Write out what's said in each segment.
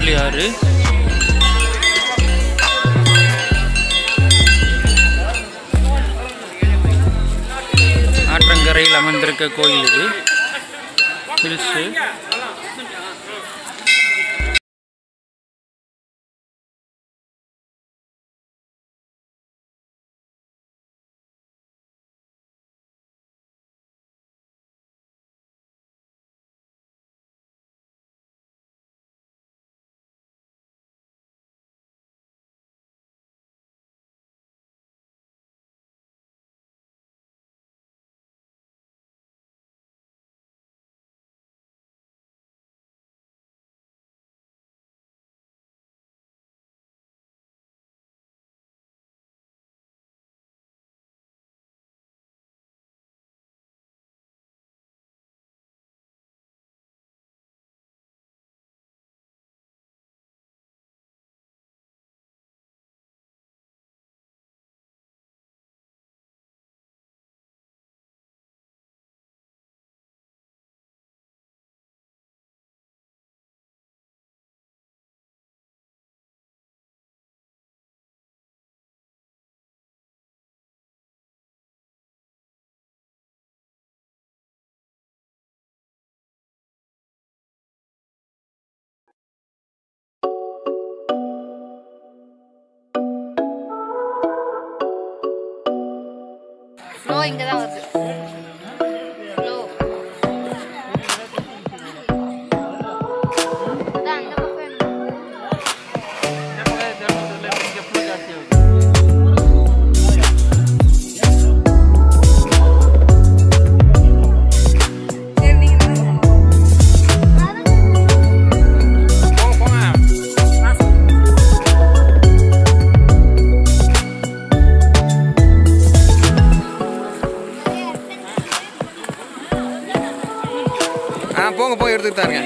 புள்ளி ஆறு ஆற்றங்கரையில் அமைந்திருக்க கோயில் இது ஹில்ஸு ஃப்ளோ இங்கே தான் வருது ஃப்ளோ அதான் அந்த பக்கம் என்ன? சரி நீங்க ஆ போங்க போய் எடுத்துட்டு தாருங்க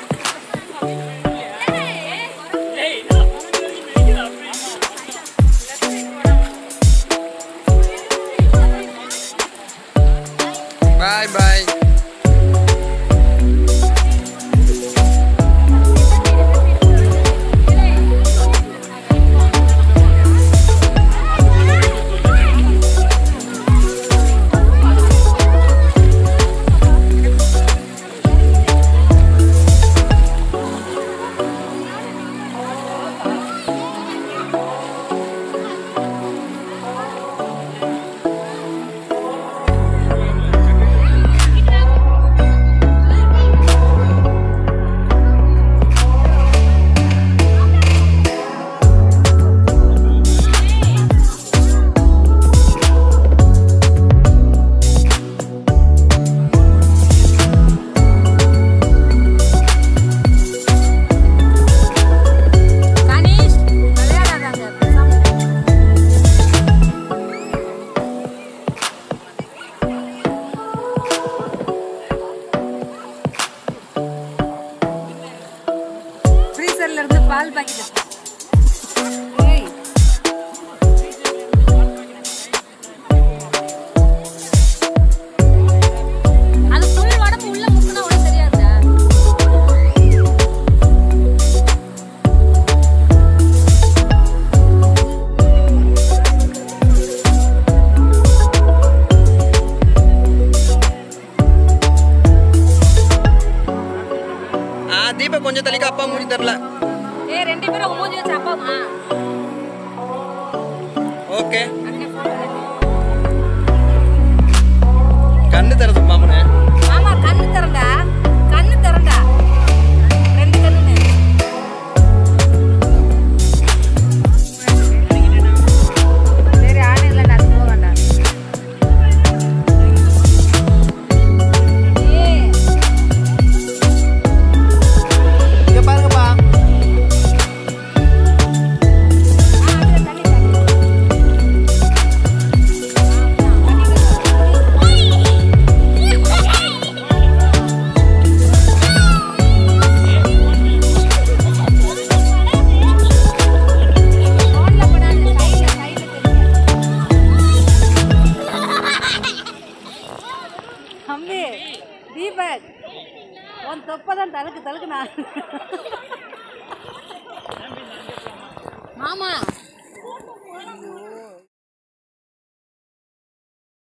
பாய் பாய் கணேஷ் விளையாடாதாங்க பேசாம ஃப்ரீசர்ல இருந்து பால் பாக்கெட் ஏய் அது ஃபுல் உடம்பு உள்ள முக்குனா ஒன்றும் தெரியாதா ஆ தீபக் கொஞ்சம் தள்ளிக்க அப்பா மூடி தரல ஏய் ரெண்டு பேரும் மூஞ்சி வச்சு அப்பாமா ஓகே அண்ணே phone பண்ணு. கண்ணு தரது மாமனே ஆமா கண்ணு திறந்தா கண்ணு திறந்தா ரெண்டு கண்ணுன்னு சரி ஆணு இல்லை நான் போக வேண்டாம் ஏய் இங்க பாருங்கப்பா தம்பி தீபக் உன் தொப்பை தான் தலுக்கு தலுக்கு நான் ஆமா